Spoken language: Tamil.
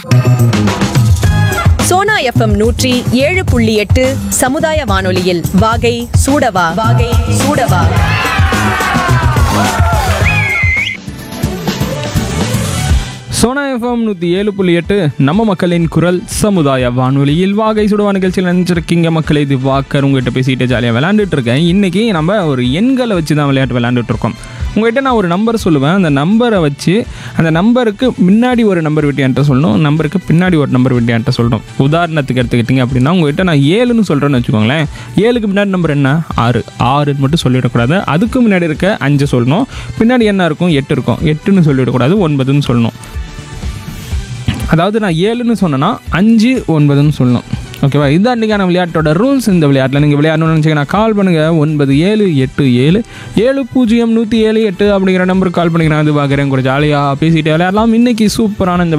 சோனா எஃப்எம் நூற்றி ஏழு புள்ளி எட்டு சமுதாய வானொலியில் வாகை சூடவா வாகை சூடவா சோனா எஃப்எம் நூற்றி ஏழு புள்ளி எட்டு நம்ம மக்களின் குரல் சமுதாய வானொலியில் வாகை சுடுவா நிகழ்ச்சியில் நினைச்சிருக்கீங்க மக்களே இது வாக்கர் உங்ககிட்ட பேசிட்டு ஜாலியாக விளையாண்டுட்டு இருக்கேன் இன்னைக்கு நம்ம ஒரு எண்களை வச்சு தான் விளையாட்டு விளையாண்டுட்டு இருக்கோம் உங்ககிட்ட நான் ஒரு நம்பர் சொல்லுவேன் அந்த நம்பரை வச்சு அந்த நம்பருக்கு முன்னாடி ஒரு நம்பர் விட்டு என்கிட்ட சொல்லணும் நம்பருக்கு பின்னாடி ஒரு நம்பர் விட்டு என்கிட்ட சொல்லணும் உதாரணத்துக்கு எடுத்துக்கிட்டிங்க அப்படின்னா உங்ககிட்ட நான் ஏழுன்னு சொல்கிறேன்னு வச்சுக்கோங்களேன் ஏழுக்கு முன்னாடி நம்பர் என்ன ஆறு ஆறுன்னு மட்டும் சொல்லிடக்கூடாது அதுக்கு முன்னாடி இருக்க அஞ்சு சொல்லணும் பின்னாடி என்ன இருக்கும் எட்டு இருக்கும் எட்டுன்னு சொல்லிடக்கூடாது ஒன்பதுன்னு சொல்லணும் அதாவது நான் ஏழுன்னு சொன்னேன்னா அஞ்சு ஒன்பதுன்னு சொல்லணும் ஓகேவா இதுதான் இன்றைக்கான விளையாட்டோட ரூல்ஸ் இந்த விளையாட்டில் நீங்கள் விளையாடணும்னு நினச்சிங்கன்னா கால் பண்ணுங்கள் ஒன்பது ஏழு எட்டு ஏழு ஏழு பூஜ்ஜியம் நூற்றி ஏழு எட்டு அப்படிங்கிற நம்பருக்கு கால் பண்ணிக்கிறேன் அது பார்க்குறேன் கூட ஜாலியாக பேசிட்டு விளையாடலாம் இன்றைக்கி சூப்பரான இந்த